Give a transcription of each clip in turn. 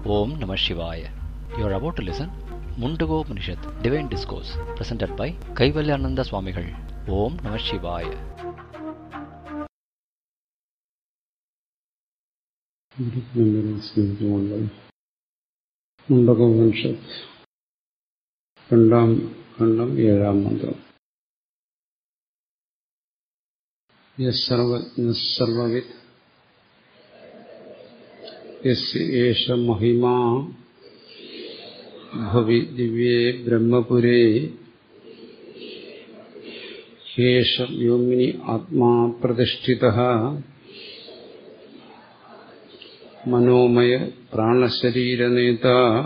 Om Namah Shivaya. You are about to listen Mundago Upanishad, Divine Discourse, presented by Kaivalyananda Swamigal. Om Namah Shivaya. സ്മരിച്ചുകൊണ്ട് മുണ്ടകോപനിഷത്ത് രണ്ടാം ഖണ്ഡം ഏഴാം മന്ത്രം സർവവിത് യേഷ മഹിമാ ഭവി ദിവ്യേ ബ്രഹ്മപുരേ ഹേഷ വ്യോമിനി ആത്മാ പ്രതിഷ്ഠിത മനോമയ പ്രാണശരീരനേത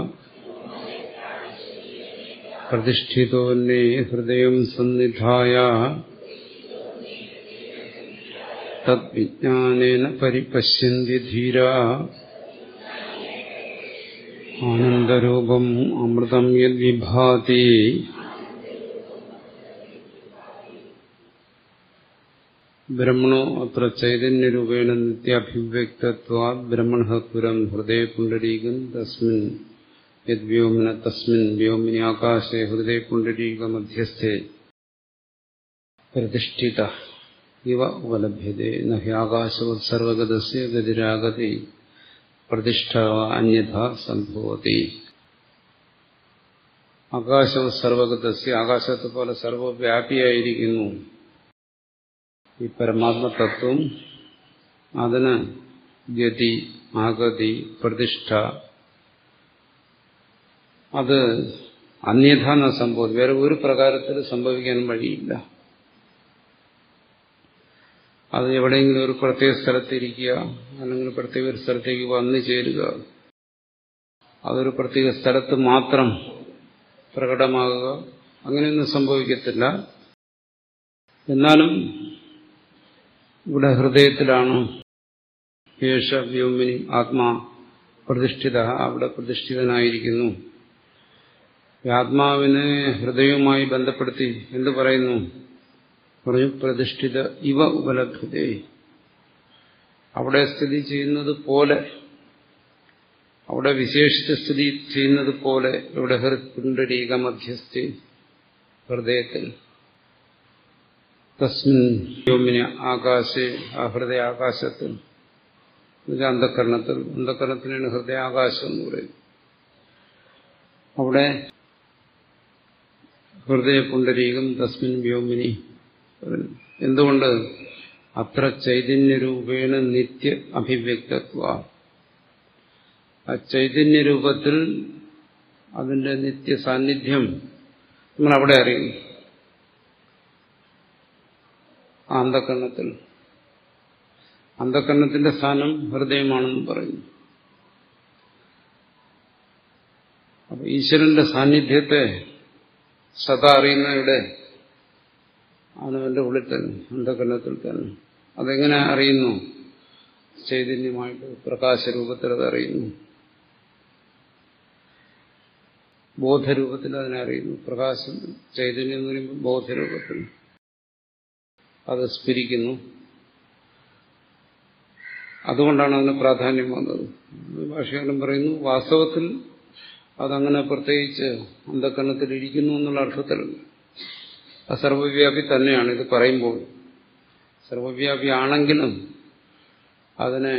പ്രതിഷ്ഠിതോന്നേ ഹൃദയം സന്നിധായ തദ്വിജ്ഞാനേന പരിപശ്യന്തി ധീര ആനന്ദരൂപം അമൃതം യദ്വിഭാതി ബ്രഹ്മണോ അത്ര ചൈതന്യരൂപേണ നിത്യാഭിവ്യക്തത്വാ ബ്രഹ്മണ പുരം ഹൃദയപുണ്ടരീകം തസ്മിൻ യദ്വ്യോമിന തസ്മിൻ വ്യോമിനി ആകാശേ ഹൃദയപുണ്ടരീക മധ്യസ്ഥേ പ്രതിഷ്ഠിത ഇവ ഉപലഭ്യത്തെ നഹ്യാകാശവത് സർവഗതസ്യ ഗതിരാഗതി പ്രതിഷ്ഠ അന്യഥ സംഭവതി ആകാശം സർവഗതസ്യ ആകാശത്തെ പോലെ സർവവ്യാപിയായിരിക്കുന്നു ഈ പരമാത്മതത്വം അതിന് ഗതി ആഗതി പ്രതിഷ്ഠ അത് അന്യഥ എന്ന സംഭവം വേറെ ഒരു പ്രകാരത്തിൽ സംഭവിക്കാൻ വഴിയില്ല അത് എവിടെയെങ്കിലും ഒരു പ്രത്യേക സ്ഥലത്തിരിക്കുക അല്ലെങ്കിൽ പ്രത്യേക ഒരു സ്ഥലത്തേക്ക് വന്നു ചേരുക അതൊരു പ്രത്യേക സ്ഥലത്ത് മാത്രം പ്രകടമാകുക അങ്ങനെയൊന്നും സംഭവിക്കത്തില്ല എന്നാലും ഇവിടെ ഹൃദയത്തിലാണ് യേശ വ്യോമിനി ആത്മാ പ്രതിഷ്ഠിത അവിടെ പ്രതിഷ്ഠിതനായിരിക്കുന്നു ആത്മാവിനെ ഹൃദയവുമായി ബന്ധപ്പെടുത്തി എന്ത് പറയുന്നു പറഞ്ഞു പ്രതിഷ്ഠിത ഇവ ഉപലബ്ധതേ അവിടെ സ്ഥിതി ചെയ്യുന്നത് പോലെ അവിടെ വിശേഷിച്ച് സ്ഥിതി ചെയ്യുന്നത് പോലെ ഇവിടെ ഹൃത്പുണ്ടരീക മധ്യസ്ഥ ഹൃദയത്തിൽ തസ്മിൻ വ്യോമിന ആകാശേ ആ ഹൃദയാകാശത്തിൽ അന്ധകരണത്തിൽ അന്ധകരണത്തിനാണ് ഹൃദയാകാശം എന്ന് പറയുന്നത് അവിടെ ഹൃദയപുണ്ടരീകം തസ്മിൻ വ്യോമിനി എന്തുകൊണ്ട് അത്ര ചൈതന്യരൂപേണ നിത്യ അഭിവ്യക്തത്വ ആ ചൈതന്യരൂപത്തിൽ അതിന്റെ നിത്യ സാന്നിധ്യം നിങ്ങൾ അവിടെ അറിയുന്നു അന്ധകരണത്തിൽ അന്ധകരണത്തിന്റെ സ്ഥാനം ഹൃദയമാണെന്ന് പറയുന്നു അപ്പൊ ഈശ്വരന്റെ സാന്നിധ്യത്തെ സദാ അറിയുന്ന ഇവിടെ അവനവന്റെ ഉള്ളിൽ തന്നെ അന്ധകരണത്തിൽ തന്നെ അതെങ്ങനെ അറിയുന്നു ചൈതന്യമായിട്ട് പ്രകാശരൂപത്തിൽ അത് അറിയുന്നു ബോധരൂപത്തിൽ അതിനെ അറിയുന്നു പ്രകാശം ചൈതന്യം എന്ന് പറയുമ്പോൾ ബോധരൂപത്തിൽ അത് സ്ഫുരിക്കുന്നു അതുകൊണ്ടാണ് അതിന് പ്രാധാന്യം വന്നത് ഭാഷകാരൻ പറയുന്നു വാസ്തവത്തിൽ അതങ്ങനെ പ്രത്യേകിച്ച് അന്ധകരണത്തിൽ ഇരിക്കുന്നു എന്നുള്ള അർത്ഥത്തിലല്ല സർവവ്യാപി തന്നെയാണ് ഇത് പറയുമ്പോൾ സർവവ്യാപി ആണെങ്കിലും അതിനെ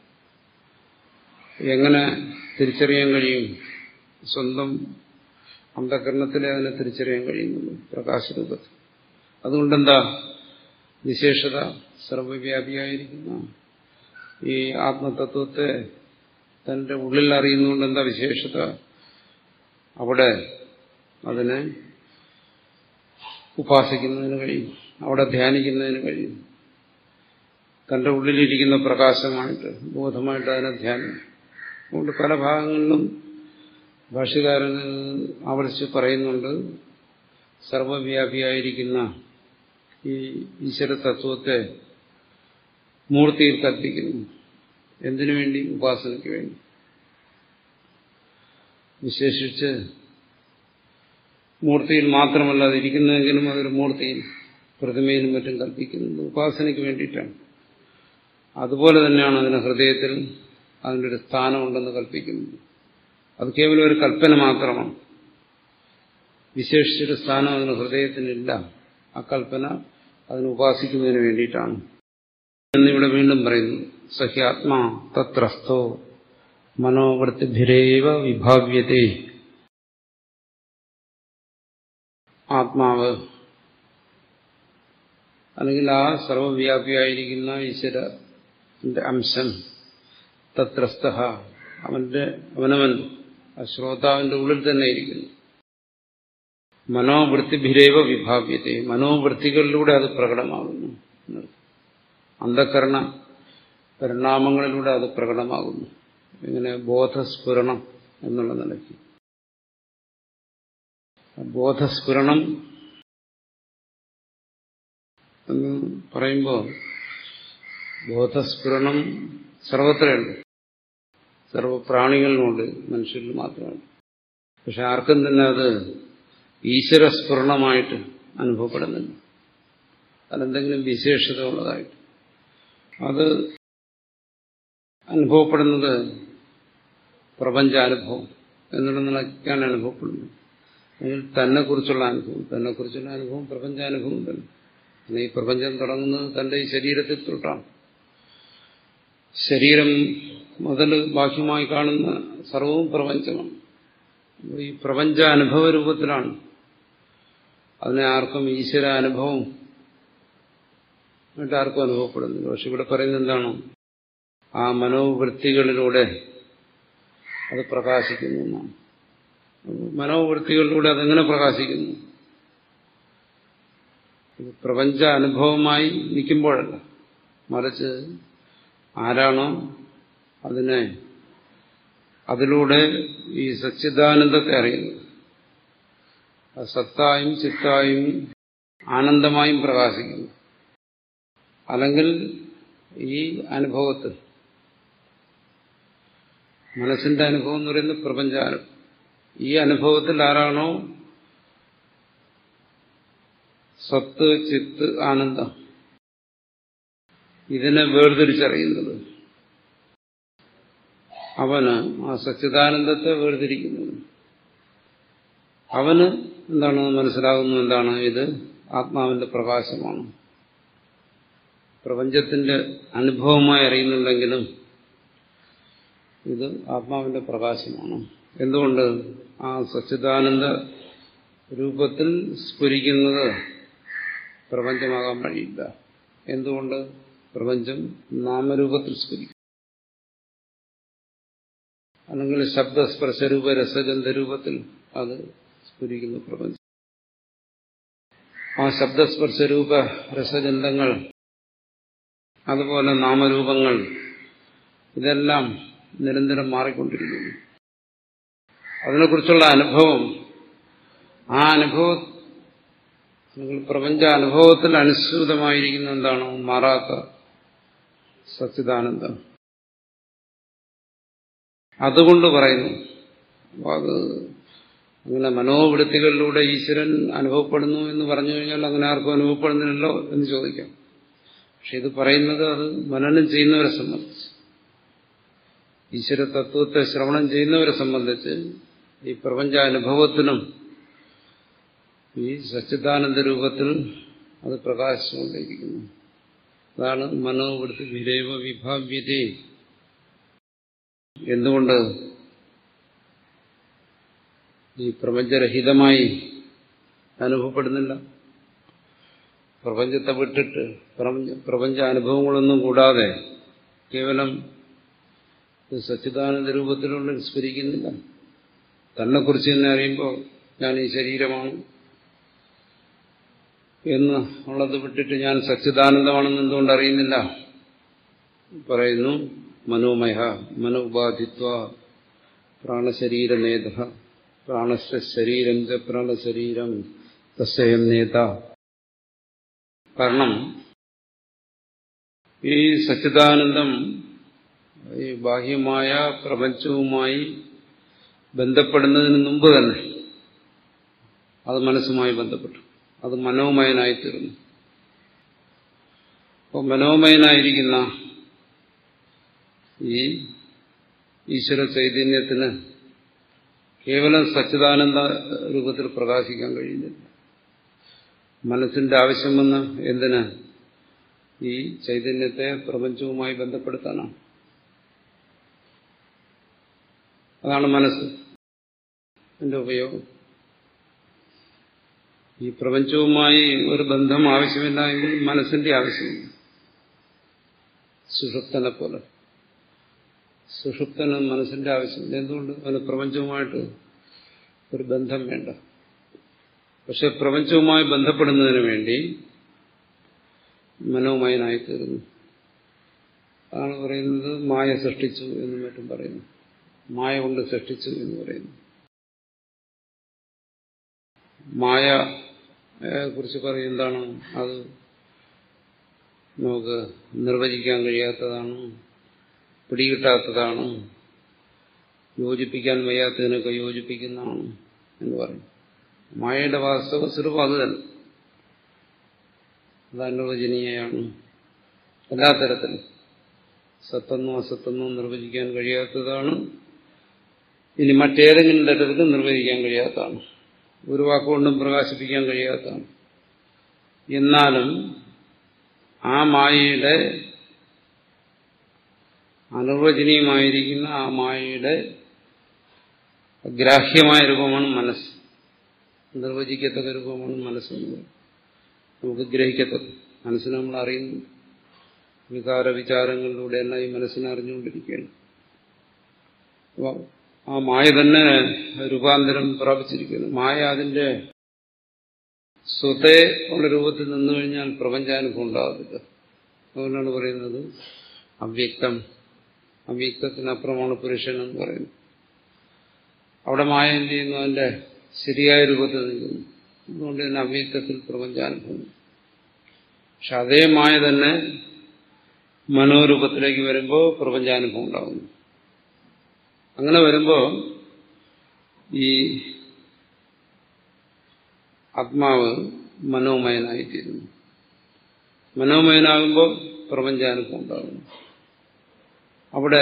എങ്ങനെ തിരിച്ചറിയാൻ കഴിയും സ്വന്തം അന്ധകരണത്തിലെ അതിനെ തിരിച്ചറിയാൻ കഴിയുന്നുള്ളൂ പ്രകാശരൂപത്തിൽ അതുകൊണ്ടെന്താ വിശേഷത സർവവ്യാപിയായിരിക്കുന്ന ഈ ആത്മതത്വത്തെ തന്റെ ഉള്ളിൽ അറിയുന്നുകൊണ്ട് എന്താ വിശേഷത അവിടെ അതിനെ ഉപാസിക്കുന്നതിന് കഴിയും അവിടെ ധ്യാനിക്കുന്നതിന് കഴിയും തന്റെ ഉള്ളിലിരിക്കുന്ന പ്രകാശമായിട്ട് ബോധമായിട്ട് അതിനെ ധ്യാനം അതുകൊണ്ട് പല ഭാഗങ്ങളിലും ഭാഷകാരൻ ആവർത്തിച്ച് പറയുന്നുണ്ട് സർവവ്യാപിയായിരിക്കുന്ന ഈ ഈശ്വര തത്വത്തെ മൂർത്തിയിൽ കൽപ്പിക്കുന്നു എന്തിനു വേണ്ടി ഉപാസനയ്ക്ക് വേണ്ടി വിശേഷിച്ച് മൂർത്തിയിൽ മാത്രമല്ല അതിരിക്കുന്നതെങ്കിലും അതൊരു മൂർത്തിയിൽ പ്രതിമയിലും മറ്റും കൽപ്പിക്കുന്നത് ഉപാസനയ്ക്ക് വേണ്ടിയിട്ടാണ് അതുപോലെ തന്നെയാണ് അതിന് ഹൃദയത്തിൽ അതിൻ്റെ ഒരു സ്ഥാനമുണ്ടെന്ന് കൽപ്പിക്കുന്നത് അത് കേവലം ഒരു കൽപ്പന മാത്രമാണ് വിശേഷിച്ചൊരു സ്ഥാനം അതിന് ഹൃദയത്തിനില്ല ആ കൽപ്പന അതിന് ഉപാസിക്കുന്നതിന് വേണ്ടിയിട്ടാണ് എന്നിവിടെ വീണ്ടും പറയുന്നു സഹ്യാത്മാ തത്രസ്ഥോ മനോവൃത്തിഭിരേവ വിഭാവ്യത്തെ ആത്മാവ് അല്ലെങ്കിൽ ആ സർവവ്യാപിയായിരിക്കുന്ന ഈശ്വരന്റെ അംശം തത്രസ്ഥ അവന്റെ അവനവൻ ആ ശ്രോതാവിന്റെ ഉള്ളിൽ തന്നെ ഇരിക്കുന്നു മനോവൃത്തിഭിരേവ വിഭാവ്യത്തെ മനോവൃത്തികളിലൂടെ അത് പ്രകടമാകുന്നു അന്ധകരണ പരിണാമങ്ങളിലൂടെ അത് പ്രകടമാകുന്നു ഇങ്ങനെ ബോധസ്ഫുരണം എന്നുള്ള നിലയ്ക്ക് ബോധസ്ഫുരണം എന്ന് പറയുമ്പോൾ ബോധസ്ഫുരണം സർവത്രയുണ്ട് സർവപ്രാണികളിലുമുണ്ട് മനുഷ്യരിൽ മാത്രമാണ് പക്ഷെ ആർക്കും തന്നെ അത് ഈശ്വരസ്ഫുരണമായിട്ട് അനുഭവപ്പെടുന്നില്ല അതെന്തെങ്കിലും വിശേഷത ഉള്ളതായിട്ട് അത് അനുഭവപ്പെടുന്നത് പ്രപഞ്ചാനുഭവം എന്നുള്ള നിലയ്ക്കാണ് അനുഭവപ്പെടുന്നത് അല്ലെങ്കിൽ തന്നെക്കുറിച്ചുള്ള അനുഭവം തന്നെക്കുറിച്ചുള്ള അനുഭവം പ്രപഞ്ചാനുഭവം തന്നെ ഈ പ്രപഞ്ചം തുടങ്ങുന്നത് തന്റെ ഈ ശരീരത്തിൽ തൊട്ടാണ് ശരീരം മുതൽ ബാഹ്യമായി കാണുന്ന സർവവും പ്രപഞ്ചമാണ് ഈ പ്രപഞ്ച അനുഭവ രൂപത്തിലാണ് അതിനെ ആർക്കും ഈശ്വര അനുഭവം ആയിട്ട് ആർക്കും അനുഭവപ്പെടുന്നില്ല പക്ഷെ ഇവിടെ പറയുന്നത് എന്താണ് ആ മനോവൃത്തികളിലൂടെ അത് പ്രകാശിക്കുന്നു എന്നാണ് മനോവൃത്തികളിലൂടെ അതെങ്ങനെ പ്രകാശിക്കുന്നു പ്രപഞ്ച അനുഭവമായി നിൽക്കുമ്പോഴല്ല മറിച്ച് ആരാണോ അതിനെ അതിലൂടെ ഈ സച്ചിദാനന്ദത്തെ അറിയുന്നത് സത്തായും ചിത്തായും ആനന്ദമായും പ്രകാശിക്കുന്നു അല്ലെങ്കിൽ ഈ അനുഭവത്തിൽ മനസ്സിന്റെ അനുഭവം എന്ന് പറയുന്നത് പ്രപഞ്ചാനുഭവം ഈ അനുഭവത്തിൽ ആരാണോ സത്ത് ചിത്ത് ആനന്ദം ഇതിനെ വേർതിരിച്ചറിയുന്നത് അവന് ആ സച്ചിദാനന്ദത്തെ വേർതിരിക്കുന്നത് അവന് എന്താണ് മനസ്സിലാകുന്നു എന്താണ് ഇത് ആത്മാവിന്റെ പ്രകാശമാണ് പ്രപഞ്ചത്തിന്റെ അനുഭവമായി അറിയുന്നുണ്ടെങ്കിലും ഇത് ആത്മാവിന്റെ പ്രകാശമാണ് എന്തുകൊണ്ട് ആ സച്ചിദാനന്ദ രൂപത്തിൽ സ്ഫുരിക്കുന്നത് പ്രപഞ്ചമാകാൻ വഴിയില്ല എന്തുകൊണ്ട് പ്രപഞ്ചം നാമരൂപത്തിൽ സ്ഫുരിക്കും അല്ലെങ്കിൽ ശബ്ദസ്പർശരൂപ രസഗന്ധരൂപത്തിൽ അത് സ്ഫുരിക്കുന്നു പ്രപഞ്ചം ആ ശബ്ദസ്പർശരൂപ രസഗന്ധങ്ങൾ അതുപോലെ നാമരൂപങ്ങൾ ഇതെല്ലാം നിരന്തരം മാറിക്കൊണ്ടിരിക്കുന്നു അതിനെക്കുറിച്ചുള്ള അനുഭവം ആ അനുഭവം നിങ്ങൾ പ്രപഞ്ച അനുഭവത്തിൽ അനുസൃതമായിരിക്കുന്ന എന്താണ് മാറാത്ത സച്ചിദാനന്ദം അതുകൊണ്ട് പറയുന്നു അത് അങ്ങനെ മനോവൃത്തികളിലൂടെ ഈശ്വരൻ അനുഭവപ്പെടുന്നു എന്ന് പറഞ്ഞു കഴിഞ്ഞാൽ അങ്ങനെ ആർക്കും അനുഭവപ്പെടുന്നില്ലല്ലോ എന്ന് ചോദിക്കാം പക്ഷെ ഇത് പറയുന്നത് അത് മനനം ചെയ്യുന്നവരെ സംബന്ധിച്ച് ഈശ്വര തത്വത്തെ ശ്രവണം ചെയ്യുന്നവരെ സംബന്ധിച്ച് ഈ പ്രപഞ്ച അനുഭവത്തിനും ഈ സച്ചിദാനന്ദ രൂപത്തിൽ അത് പ്രകാശിച്ചുകൊണ്ടിരിക്കുന്നു അതാണ് മനോവൃത്തി വിരേവ വിഭാവ്യത എന്തുകൊണ്ട് ഈ പ്രപഞ്ചരഹിതമായി അനുഭവപ്പെടുന്നില്ല പ്രപഞ്ചത്തെ വിട്ടിട്ട് പ്രപഞ്ച അനുഭവങ്ങളൊന്നും കൂടാതെ കേവലം സച്ചിദാനന്ദ രൂപത്തിലുള്ള സ്മരിക്കുന്നില്ല തന്നെക്കുറിച്ച് തന്നെ അറിയുമ്പോൾ ഞാൻ ഈ ശരീരമാണ് എന്ന് ഉള്ളത് വിട്ടിട്ട് ഞാൻ സച്ചിദാനന്ദമാണെന്ന് എന്തുകൊണ്ട് അറിയുന്നില്ല പറയുന്നു മനോമയ മനോപാധിത്വ പ്രാണശരീരനേത പ്രാണശരീരം ച പ്രാണശരീരം തസ്യം നേത കാരണം ഈ സച്ചിദാനന്ദം ഈ ബാഹ്യമായ പ്രപഞ്ചവുമായി ബന്ധപ്പെടുന്നതിന് മുമ്പ് തന്നെ അത് മനസ്സുമായി ബന്ധപ്പെട്ടു അത് മനോമയനായിത്തീർന്നു അപ്പോൾ മനോമയനായിരിക്കുന്ന ഈ ഈശ്വര ചൈതന്യത്തിന് കേവലം സച്ചിദാനന്ദ രൂപത്തിൽ പ്രകാശിക്കാൻ കഴിയുന്നില്ല മനസ്സിന്റെ ആവശ്യം വന്ന് എന്തിന് ഈ ചൈതന്യത്തെ പ്രപഞ്ചവുമായി ബന്ധപ്പെടുത്താനാണ് അതാണ് മനസ്സ് എന്റെ ഉപയോഗം ഈ പ്രപഞ്ചവുമായി ഒരു ബന്ധം ആവശ്യമില്ല എങ്കിൽ മനസ്സിന്റെ ആവശ്യമില്ല സുഷുപ്തനെ പോലെ സുഷുപ്തന് മനസ്സിന്റെ ആവശ്യമില്ല എന്തുകൊണ്ട് അവന് പ്രപഞ്ചവുമായിട്ട് ഒരു ബന്ധം വേണ്ട പക്ഷെ പ്രപഞ്ചവുമായി ബന്ധപ്പെടുന്നതിന് വേണ്ടി മനോമയനായിത്തീരുന്നു അതാണ് പറയുന്നത് മായ സൃഷ്ടിച്ചു എന്നും മറ്റും പറയുന്നു മായ കൊണ്ട് സൃഷ്ടിച്ചു എന്ന് പറയുന്നു മായ കുറിച്ച് പറയും എന്താണ് അത് നമുക്ക് നിർവചിക്കാൻ കഴിയാത്തതാണ് പിടികിട്ടാത്തതാണ് യോജിപ്പിക്കാൻ വയ്യാത്തതിനൊക്കെ യോജിപ്പിക്കുന്നതാണ് എന്ന് പറയും മായയുടെ വാസ്തവ സ്വരൂപം അത് തന്നെ അത് അനിർവചനീയമാണ് എല്ലാ തരത്തിലും സത്തെന്നോ അസത്തെന്നോ നിർവചിക്കാൻ കഴിയാത്തതാണ് ഇനി മറ്റേതെങ്കിലും തരത്തിൽ നിർവചിക്കാൻ കഴിയാത്തതാണ് ഒരു വാക്കുകൊണ്ടും പ്രകാശിപ്പിക്കാൻ കഴിയാത്തതാണ് എന്നാലും ആ മായയുടെ അനിർവചനീയമായിരിക്കുന്ന ആ മായയുടെ ഗ്രാഹ്യമായ രൂപമാണ് മനസ്സ് നിർവചിക്കത്തക്ക രൂപമാണ് മനസ്സെന്ന് നമുക്ക് ഗ്രഹിക്കത്തക്ക മനസ്സിനെ നമ്മൾ അറിയുന്നു വികാര വിചാരങ്ങളിലൂടെ എല്ലാം ഈ മനസ്സിനെ അറിഞ്ഞുകൊണ്ടിരിക്കുകയാണ് അപ്പോൾ ആ മായ തന്നെ രൂപാന്തരം പ്രാപിച്ചിരിക്കുന്നു മായ അതിന്റെ സ്വതേ ഉള്ള രൂപത്തിൽ നിന്നു കഴിഞ്ഞാൽ പ്രപഞ്ചാനുഭവം ഉണ്ടാകത്തില്ല അതുകൊണ്ടാണ് പറയുന്നത് അവ്യക്തം അവ്യക്തത്തിനപ്പുറമാണ് പുരുഷൻ എന്ന് പറയുന്നത് അവിടെ മായ എന്ത് ചെയ്യുന്നു അതിന്റെ ശരിയായ രൂപത്തിൽ നിൽക്കുന്നു അതുകൊണ്ട് തന്നെ അവ്യക്തത്തിൽ പ്രപഞ്ചാനുഭവം പക്ഷെ അതേ മായ തന്നെ മനോരൂപത്തിലേക്ക് വരുമ്പോൾ പ്രപഞ്ചാനുഭവം ഉണ്ടാകുന്നു അങ്ങനെ വരുമ്പോൾ ഈ ആത്മാവ് മനോമയനായിത്തീരുന്നു മനോമയനാകുമ്പോൾ പ്രപഞ്ചാനുഭവം ഉണ്ടാകുന്നു അവിടെ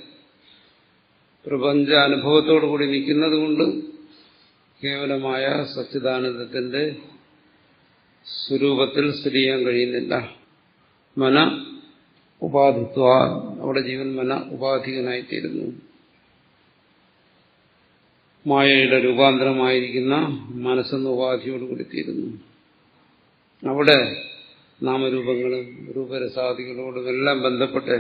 പ്രപഞ്ചാനുഭവത്തോടു കൂടി നിൽക്കുന്നത് കൊണ്ട് കേവലമായ സച്ചിദാനന്ദത്തിന്റെ സ്വരൂപത്തിൽ സ്ഥിതി ചെയ്യാൻ കഴിയുന്നില്ല മന ഉപാധിത്വ അവിടെ ജീവൻ മന ഉപാധികനായിത്തീരുന്നു മായയുടെ രൂപാന്തരമായിരിക്കുന്ന മനസ്സെന്ന ഉപാധിയോടുകൂടി തീരുന്നു അവിടെ നാമരൂപങ്ങളും രൂപരസാദികളോടും എല്ലാം ബന്ധപ്പെട്ട്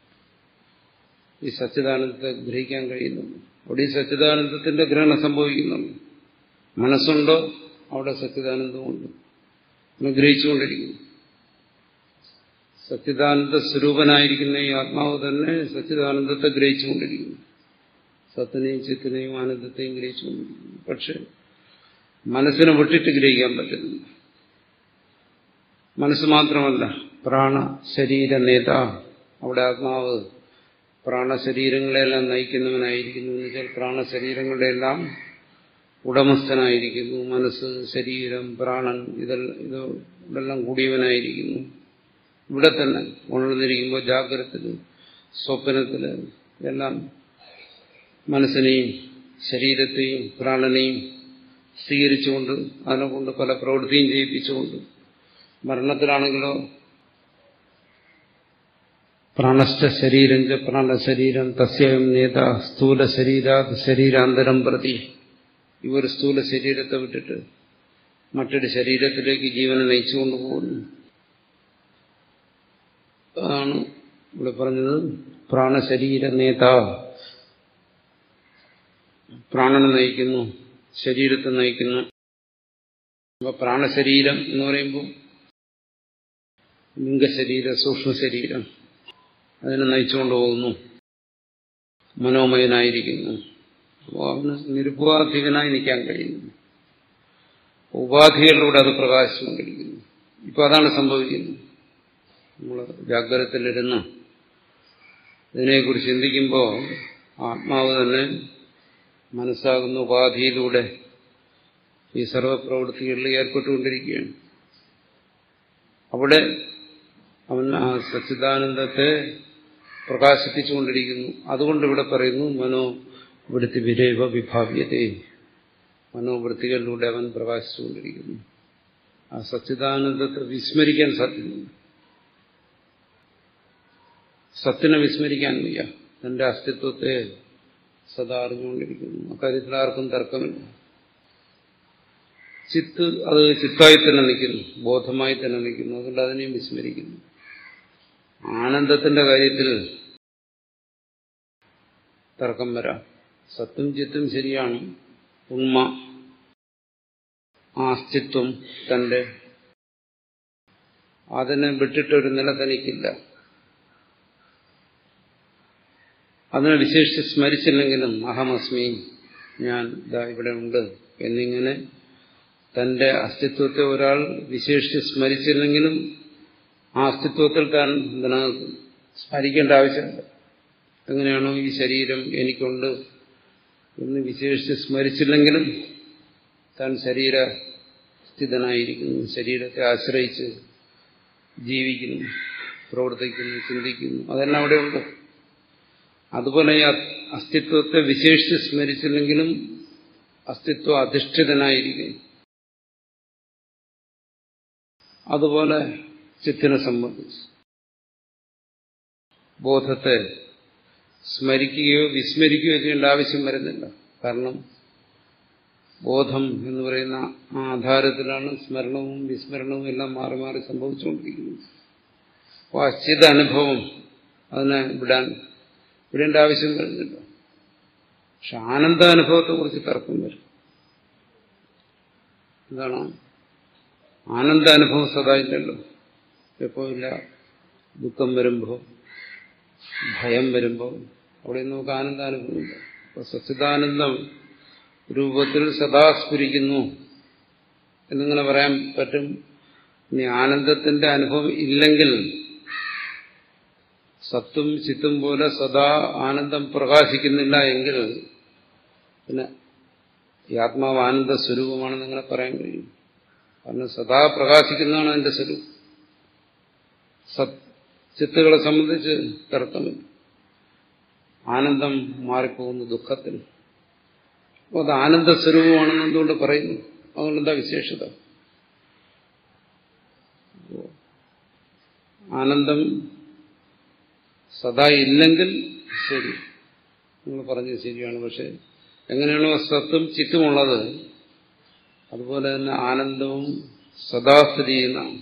ഈ സച്ചിദാനന്ദത്തെ ഗ്രഹിക്കാൻ കഴിയുന്നു അവിടെ ഈ സച്ചിദാനന്ദത്തിന്റെ ഗ്രഹണം സംഭവിക്കുന്നുണ്ട് മനസ്സുണ്ടോ അവിടെ സച്ചിദാനന്ദമുണ്ട് ഗ്രഹിച്ചുകൊണ്ടിരിക്കുന്നു സച്ചിദാനന്ദ സ്വരൂപനായിരിക്കുന്ന ഈ ആത്മാവ് തന്നെ സച്ചിദാനന്ദത്തെ ഗ്രഹിച്ചുകൊണ്ടിരിക്കുന്നു സത്തിനെയും ചിത്തിനെയും ആനന്ദത്തെയും ഗ്രഹിച്ചുകൊണ്ടിരിക്കുന്നു പക്ഷെ മനസ്സിനെ വിട്ടിട്ട് ഗ്രഹിക്കാൻ പറ്റുന്നില്ല മനസ്സ് മാത്രമല്ല പ്രാണ ശരീര നേത അവിടെ ആത്മാവ് പ്രാണശരീരങ്ങളെല്ലാം നയിക്കുന്നവനായിരിക്കുന്നു എന്ന് വെച്ചാൽ പ്രാണശരീരങ്ങളുടെ എല്ലാം ഉടമസ്ഥനായിരിക്കുന്നു മനസ്സ് ശരീരം പ്രാണൻ ഇതെല്ലാം ഇത് ഇതെല്ലാം കൂടിയവനായിരിക്കുന്നു ഇവിടെ തന്നെ ഉണർന്നിരിക്കുമ്പോൾ ജാഗ്രതത്തില് സ്വപ്നത്തില് എല്ലാം മനസ്സിനെയും ശരീരത്തെയും പ്രാണനെയും സ്വീകരിച്ചുകൊണ്ട് അതിനെ കൊണ്ട് പല പ്രവൃത്തിയും ചെയ്യിപ്പിച്ചുകൊണ്ട് മരണത്തിലാണെങ്കിലോ പ്രാണസ്ഥ ശരീരം ച പ്രാണശരീരം തസ്യം നേത സ്ഥൂല ശരീരാ ശരീരാന്തരം പ്രതി ഈ ഒരു സ്ഥൂല ശരീരത്തെ വിട്ടിട്ട് മറ്റൊരു ശരീരത്തിലേക്ക് ജീവനെ നയിച്ചുകൊണ്ട് പോകുന്നു അതാണ് ഇവിടെ പറഞ്ഞത് പ്രാണശരീര നേത പ്രാണനെ നയിക്കുന്നു ശരീരത്തെ നയിക്കുന്നു അപ്പൊ പ്രാണശരീരം എന്ന് പറയുമ്പോൾ ലിംഗശരീരം സൂക്ഷ്മശരീരം അതിനെ നയിച്ചുകൊണ്ട് പോകുന്നു മനോമയനായിരിക്കുന്നു അപ്പോൾ അവന് നിരുപാധികനായി നിൽക്കാൻ കഴിയുന്നു ഉപാധികളിലൂടെ അത് പ്രകാശിച്ചുകൊണ്ടിരിക്കുന്നു ഇപ്പൊ അതാണ് സംഭവിക്കുന്നത് നമ്മൾ ജാഗ്രതത്തിലിരുന്ന് ഇതിനെക്കുറിച്ച് ചിന്തിക്കുമ്പോൾ ആത്മാവ് തന്നെ മനസ്സാകുന്ന ഉപാധിയിലൂടെ ഈ സർവപ്രവൃത്തികളിൽ ഏർപ്പെട്ടുകൊണ്ടിരിക്കുകയാണ് അവിടെ അവൻ ആ സച്ചിദാനന്ദത്തെ പ്രകാശിപ്പിച്ചുകൊണ്ടിരിക്കുന്നു അതുകൊണ്ട് ഇവിടെ പറയുന്നു മനോ വൃത്തിവിരേവ വിഭാവ്യതേ മനോവൃത്തികളിലൂടെ അവൻ പ്രകാശിച്ചുകൊണ്ടിരിക്കുന്നു ആ സച്ചിദാനന്ദത്തെ വിസ്മരിക്കാൻ സാധ്യമല്ല സത്തിനെ വിസ്മരിക്കാൻ വയ്യ തന്റെ അസ്തിത്വത്തെ സദാ അറിഞ്ഞുകൊണ്ടിരിക്കുന്നു അക്കാര്യത്തിൽ ആർക്കും തർക്കമില്ല ചിത്ത് അത് ചിത്തായി തന്നെ നിൽക്കുന്നു ബോധമായി തന്നെ നിൽക്കുന്നു അതുകൊണ്ട് അതിനെയും വിസ്മരിക്കുന്നു ആനന്ദത്തിന്റെ കാര്യത്തിൽ തർക്കം വരാം സത്തും ചിത്തും ശരിയാണ് ഉണ്മ ആ അസ്തിത്വം തന്റെ അതിനെ വിട്ടിട്ടൊരു നില തനിക്കില്ല അതിനെ വിശേഷിച്ച് സ്മരിച്ചില്ലെങ്കിലും അഹമസ്മി ഞാൻ ഇതാ ഇവിടെ ഉണ്ട് എന്നിങ്ങനെ തന്റെ അസ്തിത്വത്തെ ഒരാൾ വിശേഷിച്ച് സ്മരിച്ചില്ലെങ്കിലും ആ അസ്തിത്വത്തിൽ താൻ നിലനിൽക്കും സ്മരിക്കേണ്ട ആവശ്യമില്ല എങ്ങനെയാണോ ഈ ശരീരം എനിക്കുണ്ട് എന്ന് വിശേഷിച്ച് സ്മരിച്ചില്ലെങ്കിലും താൻ ശരീരസ്ഥിതനായിരിക്കുന്നു ശരീരത്തെ ആശ്രയിച്ച് ജീവിക്കുന്നു പ്രവർത്തിക്കുന്നു ചിന്തിക്കുന്നു അതെല്ലാം അവിടെയുണ്ട് അതുപോലെ ഈ അസ്തിത്വത്തെ വിശേഷിച്ച് സ്മരിച്ചില്ലെങ്കിലും അസ്തിത്വ അധിഷ്ഠിതനായിരിക്കും അതുപോലെ ചിത്തിനെ സംബന്ധിച്ച് ബോധത്തെ സ്മരിക്കുകയോ വിസ്മരിക്കുകയോ ചെയ്യേണ്ട ആവശ്യം വരുന്നില്ല കാരണം ബോധം എന്ന് പറയുന്ന ആ ആധാരത്തിലാണ് സ്മരണവും വിസ്മരണവും എല്ലാം മാറി മാറി സംഭവിച്ചുകൊണ്ടിരിക്കുന്നത് അപ്പോൾ അശ്ചിത അനുഭവം അതിനെ വിടാൻ വിടേണ്ട ആവശ്യം വരുന്നില്ല പക്ഷെ ആനന്ദാനുഭവത്തെ കുറിച്ച് തർക്കം വരും എന്താണ് ആനന്ദാനുഭവം സദാ ഇല്ലല്ലോ എപ്പോഴില്ല ദുഃഖം വരുമ്പോൾ ഭയം വരുമ്പോൾ അവിടെ നമുക്ക് ആനന്ദാനുഭവമില്ല അപ്പൊ സച്ചിദാനന്ദം രൂപത്തിൽ സദാ സ്ഫുരിക്കുന്നു എന്നിങ്ങനെ പറയാൻ പറ്റും ഇനി ആനന്ദത്തിന്റെ അനുഭവം ഇല്ലെങ്കിൽ സത്തും ചിത്തും പോലെ സദാ ആനന്ദം പ്രകാശിക്കുന്നില്ല എങ്കിൽ പിന്നെ ഈ ആത്മാവ് ആനന്ദ സ്വരൂപമാണെന്ന് ഇങ്ങനെ പറയാൻ കഴിയും കാരണം സദാ പ്രകാശിക്കുന്നതാണ് അതിന്റെ സ്വരൂപം സത് ചിത്തുകളെ സംബന്ധിച്ച് തർക്കമില്ല ആനന്ദം മാറിപ്പോകുന്നു ദുഃഖത്തിൽ അപ്പോൾ അത് ആനന്ദ സ്വരൂപമാണെന്ന് എന്തുകൊണ്ട് പറയുന്നു അതുകൊണ്ട് എന്താ വിശേഷത ആനന്ദം സദാ ഇല്ലെങ്കിൽ ശരി നിങ്ങൾ പറഞ്ഞത് ശരിയാണ് പക്ഷെ എങ്ങനെയാണോ സത്തും ചിത്തുമുള്ളത് അതുപോലെ തന്നെ ആനന്ദവും സദാ സ്ഥിതി ചെയ്യുന്നതാണ്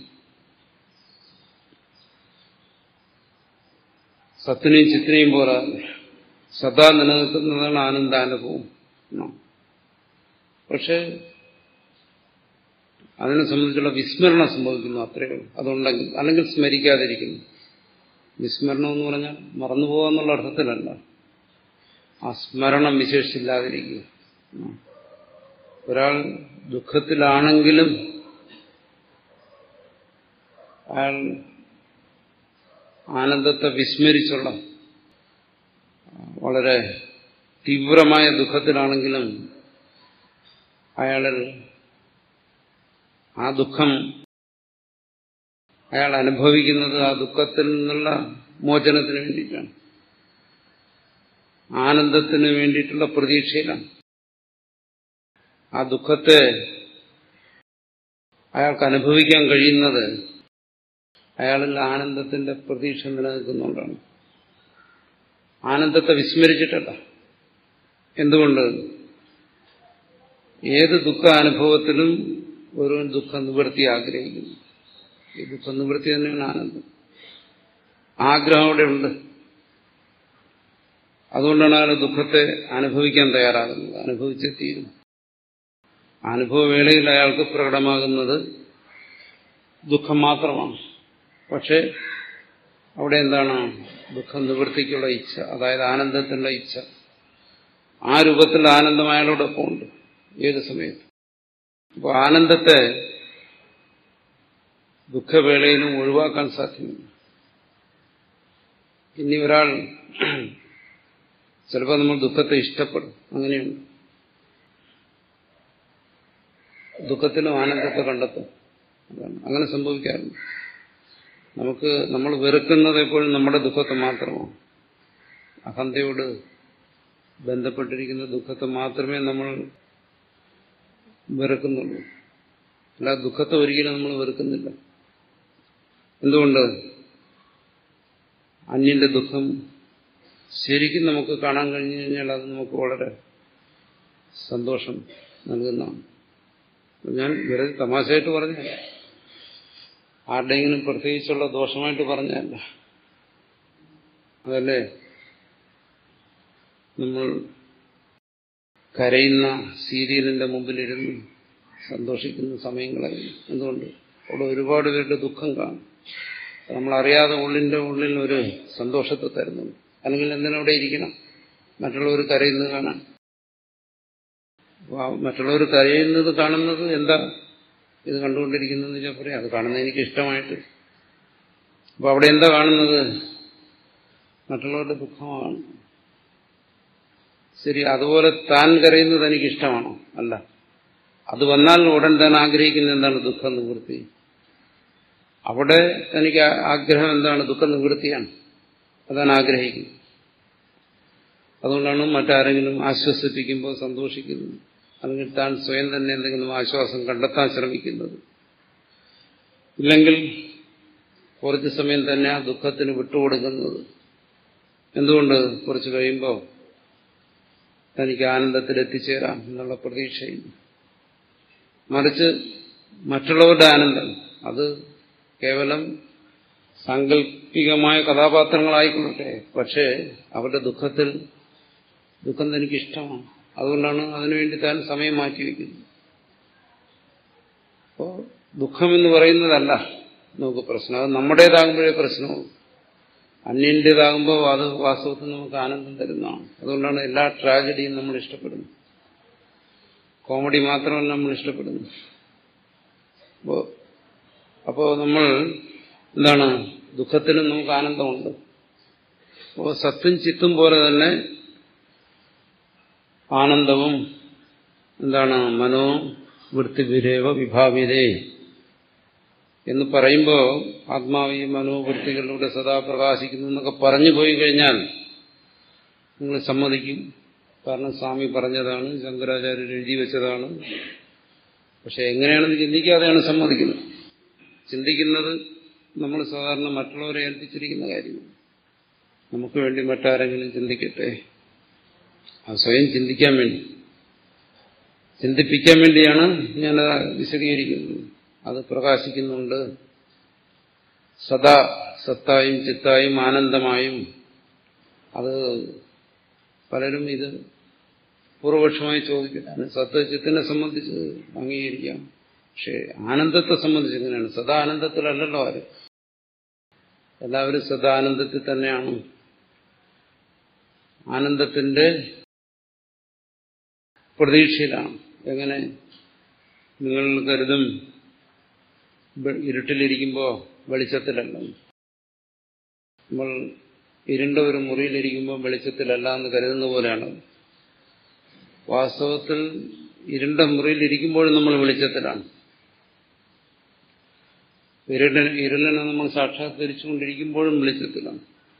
സത്തിനെയും ചിത്തിനെയും പോലെ സദാ നിലനിൽക്കുന്നതാണ് ആനന്ദാനുഭവം പക്ഷെ അതിനെ സംബന്ധിച്ചുള്ള വിസ്മരണം സംഭവിക്കുന്നു അത്രയേ ഉള്ളൂ അതുണ്ടെങ്കിൽ അല്ലെങ്കിൽ സ്മരിക്കാതിരിക്കുന്നു വിസ്മരണം എന്ന് പറഞ്ഞാൽ മറന്നുപോകാന്നുള്ള അർത്ഥത്തിലല്ല ആ സ്മരണം വിശേഷിച്ചില്ലാതിരിക്കുക ഒരാൾ ദുഃഖത്തിലാണെങ്കിലും അയാൾ ആനന്ദത്തെ വിസ്മരിച്ചുള്ള വളരെ തീവ്രമായ ദുഃഖത്തിലാണെങ്കിലും അയാളിൽ ആ ദുഃഖം അയാൾ അനുഭവിക്കുന്നത് ആ ദുഃഖത്തിൽ നിന്നുള്ള മോചനത്തിന് വേണ്ടിയിട്ടാണ് ആനന്ദത്തിന് വേണ്ടിയിട്ടുള്ള പ്രതീക്ഷയിലാണ് ആ ദുഃഖത്തെ അയാൾക്ക് അനുഭവിക്കാൻ കഴിയുന്നത് അയാളിൽ ആനന്ദത്തിന്റെ പ്രതീക്ഷ നിലനിൽക്കുന്നുണ്ടാണ് ആനന്ദത്തെ വിസ്മരിച്ചിട്ടല്ല എന്തുകൊണ്ട് ഏത് ദുഃഖാനുഭവത്തിലും ഒരു ദുഃഖ നിവൃത്തി ആഗ്രഹിക്കുന്നു ഈ ദുഃഖ നിവൃത്തി തന്നെയാണ് ആനന്ദം ആഗ്രഹം അവിടെ ഉണ്ട് അതുകൊണ്ടാണ് അയാൾ ദുഃഖത്തെ അനുഭവിക്കാൻ തയ്യാറാകുന്നത് അനുഭവിച്ചേ തീരും അനുഭവവേളയിൽ അയാൾക്ക് പ്രകടമാകുന്നത് ദുഃഖം മാത്രമാണ് പക്ഷെ അവിടെ എന്താണ് ദുഃഖം നിവൃത്തിക്കുള്ള ഇച്ഛ അതായത് ആനന്ദത്തിനുള്ള ഇച്ഛ ആ രൂപത്തിൽ ആനന്ദം അയാളോടൊപ്പം ഉണ്ട് ഏത് സമയത്ത് അപ്പോൾ ആനന്ദത്തെ ദുഃഖവേളയിലും ഒഴിവാക്കാൻ സാധ്യമല്ല ഇനി ഒരാൾ ചിലപ്പോൾ നമ്മൾ ദുഃഖത്തെ ഇഷ്ടപ്പെടും അങ്ങനെയുണ്ട് ദുഃഖത്തിലും ആനന്ദത്തെ കണ്ടെത്തും അതാണ് അങ്ങനെ സംഭവിക്കാറുണ്ട് നമുക്ക് നമ്മൾ വെറുക്കുന്നത് എപ്പോഴും നമ്മുടെ ദുഃഖത്തെ മാത്രമാണ് അഹന്തയോട് ബന്ധപ്പെട്ടിരിക്കുന്ന ദുഃഖത്തെ മാത്രമേ നമ്മൾ വെറുക്കുന്നുള്ളൂ അല്ല ദുഃഖത്തെ ഒരിക്കലും നമ്മൾ വെറുക്കുന്നില്ല എന്തുകൊണ്ട് അന്യന്റെ ദുഃഖം ശരിക്കും നമുക്ക് കാണാൻ കഴിഞ്ഞു കഴിഞ്ഞാൽ അത് നമുക്ക് വളരെ സന്തോഷം നൽകുന്നതാണ് ഞാൻ വെറുതെ തമാശയായിട്ട് പറഞ്ഞല്ല ആരുടെയെങ്കിലും പ്രത്യേകിച്ചുള്ള ദോഷമായിട്ട് പറഞ്ഞല്ല അതല്ലേ നമ്മൾ കരയുന്ന സീരിയലിന്റെ മുമ്പിലിരുന്ന് സന്തോഷിക്കുന്ന സമയങ്ങളായി എന്തുകൊണ്ട് അവിടെ ഒരുപാട് പേരുടെ ദുഃഖം കാണും നമ്മൾ അറിയാതെ ഉള്ളിന്റെ ഉള്ളിൽ ഒരു സന്തോഷത്തെ തരുന്നുണ്ട് അല്ലെങ്കിൽ എന്തിനവിടെ ഇരിക്കണം മറ്റുള്ളവർ കരയുന്നത് കാണാൻ മറ്റുള്ളവർ കരയുന്നത് കാണുന്നത് എന്താ ഇത് കണ്ടുകൊണ്ടിരിക്കുന്നതെന്ന് വെച്ചാൽ പറയാം അത് കാണുന്നത് എനിക്ക് ഇഷ്ടമായിട്ട് അപ്പൊ അവിടെ എന്താ കാണുന്നത് മറ്റുള്ളവരുടെ ദുഃഖമാണ് ശരി അതുപോലെ താൻ കരയുന്നത് എനിക്ക് ഇഷ്ടമാണോ അല്ല അത് വന്നാൽ ഉടൻ താൻ ആഗ്രഹിക്കുന്നത് എന്താണ് ദുഃഖ നിവൃത്തി അവിടെ തനിക്ക് ആഗ്രഹം എന്താണ് ദുഃഖ നിവൃത്തിയാണ് അതാണ് ആഗ്രഹിക്കുന്നത് അതുകൊണ്ടാണ് മറ്റാരെങ്കിലും ആശ്വസിപ്പിക്കുമ്പോൾ സന്തോഷിക്കുന്നത് അല്ലെങ്കിൽ താൻ സ്വയം തന്നെ എന്തെങ്കിലും ആശ്വാസം കണ്ടെത്താൻ ശ്രമിക്കുന്നത് ഇല്ലെങ്കിൽ കുറച്ചു സമയം തന്നെ ആ ദുഃഖത്തിന് വിട്ടുകൊടുക്കുന്നത് എന്തുകൊണ്ട് കുറച്ച് കഴിയുമ്പോൾ തനിക്ക് ആനന്ദത്തിൽ എത്തിച്ചേരാം എന്നുള്ള പ്രതീക്ഷയിൽ മറിച്ച് മറ്റുള്ളവരുടെ ആനന്ദം അത് കേവലം സാങ്കല്പികമായ കഥാപാത്രങ്ങളായിക്കൊള്ളട്ടെ പക്ഷേ അവരുടെ ദുഃഖത്തിൽ ദുഃഖം തനിക്ക് ഇഷ്ടമാണ് അതുകൊണ്ടാണ് അതിനുവേണ്ടി താൻ സമയം മാറ്റിവെക്കുന്നത് അപ്പോൾ ദുഃഖമെന്ന് പറയുന്നതല്ല നമുക്ക് പ്രശ്നം അത് നമ്മുടേതാകുമ്പോഴേ പ്രശ്നവും അന്യൻ്റേതാകുമ്പോൾ അത് വാസ്തവത്തിൽ നമുക്ക് ആനന്ദം തരുന്നതാണ് അതുകൊണ്ടാണ് എല്ലാ ട്രാജഡിയും നമ്മൾ ഇഷ്ടപ്പെടുന്നത് കോമഡി മാത്രമല്ല നമ്മൾ ഇഷ്ടപ്പെടുന്നത് അപ്പോൾ അപ്പോൾ നമ്മൾ എന്താണ് ദുഃഖത്തിനും നമുക്ക് ആനന്ദമുണ്ട് അപ്പോൾ സത്തും ചിത്തും പോലെ തന്നെ ആനന്ദവും എന്താണ് മനോ വൃത്തിവിരേവ വിഭാവിതേ എന്ന് പറയുമ്പോൾ ആത്മാവി മനോവൃത്തികളിലൂടെ സദാ പ്രകാശിക്കുന്നു എന്നൊക്കെ പറഞ്ഞു പോയി കഴിഞ്ഞാൽ നിങ്ങൾ സമ്മതിക്കും കാരണം സ്വാമി പറഞ്ഞതാണ് ശങ്കരാചാര്യർ എഴുതി വെച്ചതാണ് പക്ഷെ എങ്ങനെയാണെന്ന് ചിന്തിക്കാതെയാണ് സമ്മതിക്കുന്നത് ചിന്തിക്കുന്നത് നമ്മൾ സാധാരണ മറ്റുള്ളവരെ ഏൽപ്പിച്ചിരിക്കുന്ന കാര്യമാണ് നമുക്ക് വേണ്ടി മറ്റാരെങ്കിലും ചിന്തിക്കട്ടെ അത് സ്വയം ചിന്തിക്കാൻ വേണ്ടി ചിന്തിപ്പിക്കാൻ വേണ്ടിയാണ് ഞാൻ വിശദീകരിക്കുന്നത് അത് പ്രകാശിക്കുന്നുണ്ട് സദാ സത്തായും ചിത്തായും ആനന്ദമായും അത് പലരും ഇത് പൂർവപക്ഷമായി ചോദിക്കുന്നതാണ് സത്ത് ചിത്തിനെ സംബന്ധിച്ച് അംഗീകരിക്കാം പക്ഷേ ആനന്ദത്തെ സംബന്ധിച്ച് എങ്ങനെയാണ് സദാ ആനന്ദത്തിലല്ലല്ലോ ആര് എല്ലാവരും സദാ ആനന്ദത്തിൽ തന്നെയാണ് ആനന്ദത്തിന്റെ പ്രതീക്ഷയിലാണ് എങ്ങനെ നിങ്ങൾ കരുതും ഇരുട്ടിലിരിക്കുമ്പോൾ വെളിച്ചത്തിലല്ല നമ്മൾ ഇരുണ്ട ഒരു മുറിയിലിരിക്കുമ്പോൾ വെളിച്ചത്തിലല്ല എന്ന് കരുതുന്ന പോലെയാണ് വാസ്തവത്തിൽ ഇരുണ്ട മുറിയിലിരിക്കുമ്പോഴും നമ്മൾ വെളിച്ചത്തിലാണ് ഇരുടൻ ഇരുളിനെ നമ്മൾ സാക്ഷാത്കരിച്ചുകൊണ്ടിരിക്കുമ്പോഴും വെളിച്ചത്തിലാണ്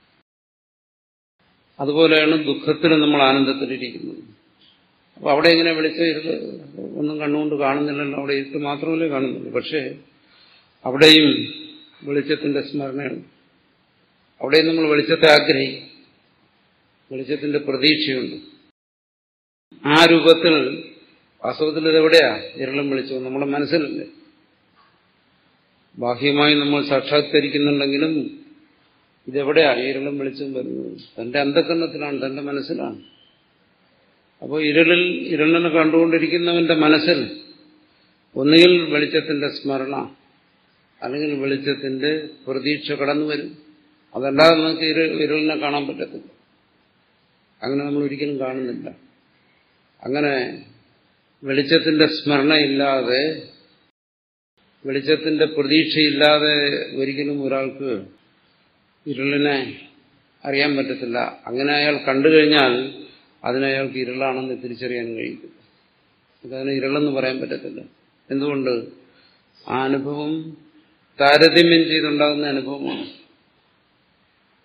അതുപോലെയാണ് ദുഃഖത്തിൽ നമ്മൾ ആനന്ദത്തിലിരിക്കുന്നത് അപ്പൊ അവിടെ എങ്ങനെ വെളിച്ചം ഇരുട്ട് ഒന്നും കണ്ണുകൊണ്ട് കാണുന്നില്ലല്ലോ അവിടെ ഇരുട്ട് മാത്രമല്ലേ കാണുന്നുള്ളൂ പക്ഷേ അവിടെയും വെളിച്ചത്തിന്റെ സ്മരണയാണ് അവിടെയും നമ്മൾ വെളിച്ചത്തെ ആഗ്രഹിക്കും വെളിച്ചത്തിന്റെ പ്രതീക്ഷയുണ്ട് ആ രൂപത്തിൽ വാസ്തവത്തിൽ ഇതെവിടെയാ ഇരളം വെളിച്ചം നമ്മുടെ മനസ്സിലല്ലേ ബാഹ്യമായി നമ്മൾ സാക്ഷാത്കരിക്കുന്നുണ്ടെങ്കിലും ഇതെവിടെയാ ഇരളം വെളിച്ചം വരുന്നത് തന്റെ അന്ധകരണത്തിലാണ് തന്റെ മനസ്സിലാണ് അപ്പോൾ ഇരുളിൽ ഇരുളിനെ കണ്ടുകൊണ്ടിരിക്കുന്നവന്റെ മനസ്സിൽ ഒന്നുകിൽ വെളിച്ചത്തിന്റെ സ്മരണ അല്ലെങ്കിൽ വെളിച്ചത്തിന്റെ പ്രതീക്ഷ കടന്നു വരും അതല്ലാതെ നമുക്ക് ഇരു ഇരുളിനെ കാണാൻ പറ്റത്തില്ല അങ്ങനെ നമ്മൾ ഒരിക്കലും കാണുന്നില്ല അങ്ങനെ വെളിച്ചത്തിന്റെ സ്മരണയില്ലാതെ വെളിച്ചത്തിന്റെ പ്രതീക്ഷയില്ലാതെ ഒരിക്കലും ഒരാൾക്ക് ഇരുളിനെ അറിയാൻ പറ്റത്തില്ല അങ്ങനെ അയാൾ കണ്ടു കഴിഞ്ഞാൽ അതിനയാൾക്ക് ഇരുളാണെന്ന് തിരിച്ചറിയാൻ കഴിയും അതിന് ഇരുളെന്ന് പറയാൻ പറ്റത്തില്ല എന്തുകൊണ്ട് ആ അനുഭവം താരതമ്യം ചെയ്തുണ്ടാകുന്ന അനുഭവമാണ്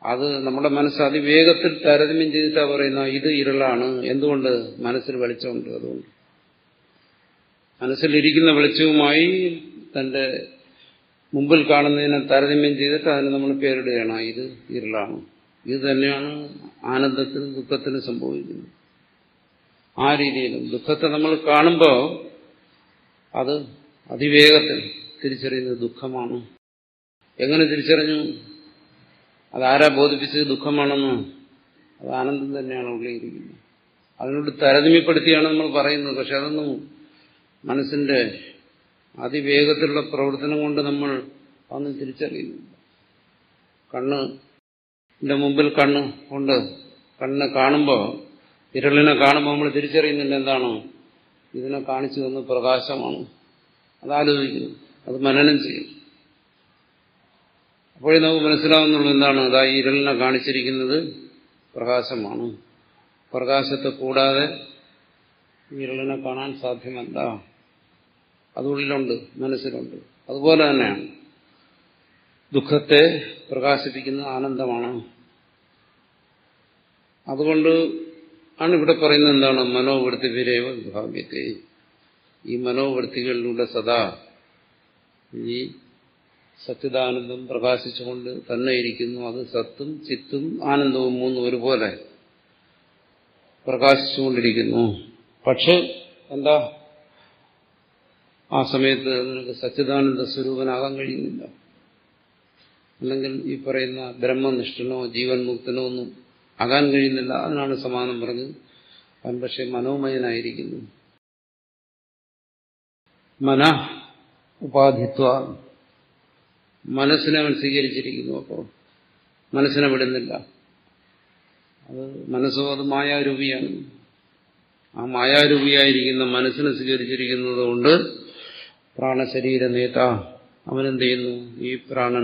അത് നമ്മുടെ മനസ്സ് അതിവേഗത്തിൽ താരതമ്യം ചെയ്തിട്ടാ പറയുന്ന ഇത് ഇരുളാണ് എന്തുകൊണ്ട് മനസ്സിൽ വെളിച്ചമുണ്ട് അതുകൊണ്ട് മനസ്സിലിരിക്കുന്ന വെളിച്ചവുമായി തന്റെ മുമ്പിൽ കാണുന്നതിനെ താരതമ്യം ചെയ്തിട്ട് അതിന് നമ്മൾ പേരിടുകയാണ് ഇത് ഇരുളാണ് ഇത് തന്നെയാണ് ആനന്ദത്തിനും ദുഃഖത്തിനും സംഭവിക്കുന്നത് ആ രീതിയിലും ദുഃഖത്തെ നമ്മൾ കാണുമ്പോൾ അത് അതിവേഗത്തിൽ തിരിച്ചറിയുന്നത് ദുഃഖമാണ് എങ്ങനെ തിരിച്ചറിഞ്ഞു അതാരാ ബോധിപ്പിച്ചത് ദുഃഖമാണെന്ന് അത് ആനന്ദം തന്നെയാണ് ഉള്ളിയിരിക്കുന്നത് അതിനോട് താരതമ്യപ്പെടുത്തിയാണ് നമ്മൾ പറയുന്നത് പക്ഷെ അതൊന്നും മനസ്സിന്റെ അതിവേഗത്തിലുള്ള പ്രവർത്തനം കൊണ്ട് നമ്മൾ അതൊന്നും തിരിച്ചറിയുന്നില്ല കണ്ണ് എന്റെ മുമ്പിൽ കണ്ണ് കൊണ്ട് കണ്ണിനെ കാണുമ്പോൾ ഇരളിനെ കാണുമ്പോൾ നമ്മൾ തിരിച്ചറിയുന്നില്ല എന്താണ് ഇതിനെ കാണിച്ചു തന്ന പ്രകാശമാണ് അതാലോചിക്കുന്നു അത് മനനം ചെയ്യും അപ്പോഴേ നമുക്ക് മനസ്സിലാവുന്നുള്ളൂ എന്താണ് അതാ ഈ ഇരളിനെ കാണിച്ചിരിക്കുന്നത് പ്രകാശമാണ് പ്രകാശത്തെ കൂടാതെ ഇരളിനെ കാണാൻ സാധ്യമല്ല അതുള്ളിലുണ്ട് മനസ്സിലുണ്ട് അതുപോലെ തന്നെയാണ് ദുഃഖത്തെ പ്രകാശിപ്പിക്കുന്ന ആനന്ദമാണ് അതുകൊണ്ട് ആണ് ഇവിടെ പറയുന്നത് എന്താണ് മനോവൃത്തി വിരേവ വിഭാഗ്യത്തെ ഈ മനോവൃത്തികളിലൂടെ സദാ ഈ സച്ചിദാനന്ദം പ്രകാശിച്ചുകൊണ്ട് തന്നെ ഇരിക്കുന്നു അത് സത്തും ചിത്തും ആനന്ദവും മൂന്നും ഒരുപോലെ പ്രകാശിച്ചുകൊണ്ടിരിക്കുന്നു പക്ഷെ എന്താ ആ സമയത്ത് നിനക്ക് സച്ചിദാനന്ദ സ്വരൂപനാകാൻ കഴിയുന്നില്ല അല്ലെങ്കിൽ ഈ പറയുന്ന ബ്രഹ്മനിഷ്ഠനോ ജീവൻ മുക്തനോ ഒന്നും ആകാൻ കഴിയുന്നില്ല അതിനാണ് സമാനം പറഞ്ഞത് അവൻ പക്ഷെ മനോമയനായിരിക്കുന്നു മന ഉപാധിത്വ മനസ്സിനെ അവൻ സ്വീകരിച്ചിരിക്കുന്നു അപ്പോൾ മനസ്സിനെ വിടുന്നില്ല അത് മനസ്സോ അത് മായാരൂപിയാണ് ആ മായാരൂപിയായിരിക്കുന്ന മനസ്സിനെ സ്വീകരിച്ചിരിക്കുന്നത് കൊണ്ട് പ്രാണശരീര നേത അവനെന്ത് ചെയ്യുന്നു ഈ പ്രാണൻ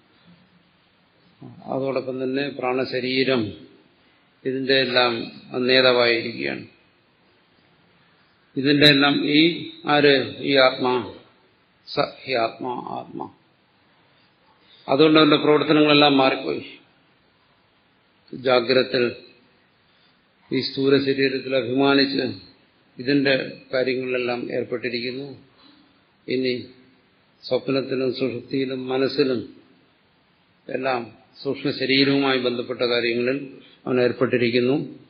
അതോടൊപ്പം തന്നെ പ്രാണശരീരം ഇതിന്റെ എല്ലാം നേതാവായിരിക്കുകയാണ് ഇതിന്റെ എല്ലാം ഈ ആര് ഈ ആത്മാ സ ഹി ആത്മാ ആത്മാ അതുകൊണ്ട് അവന്റെ പ്രവർത്തനങ്ങളെല്ലാം മാറിപ്പോയി ജാഗ്രത്തിൽ ഈ സ്ഥൂല ശരീരത്തിൽ അഭിമാനിച്ച് ഇതിന്റെ കാര്യങ്ങളിലെല്ലാം ഏർപ്പെട്ടിരിക്കുന്നു ഇനി സ്വപ്നത്തിലും സുഷുപ്തിയിലും മനസ്സിലും എല്ലാം സൂക്ഷ്മ ശരീരവുമായി ബന്ധപ്പെട്ട കാര്യങ്ങളിൽ അവൻ ഏർപ്പെട്ടിരിക്കുന്നു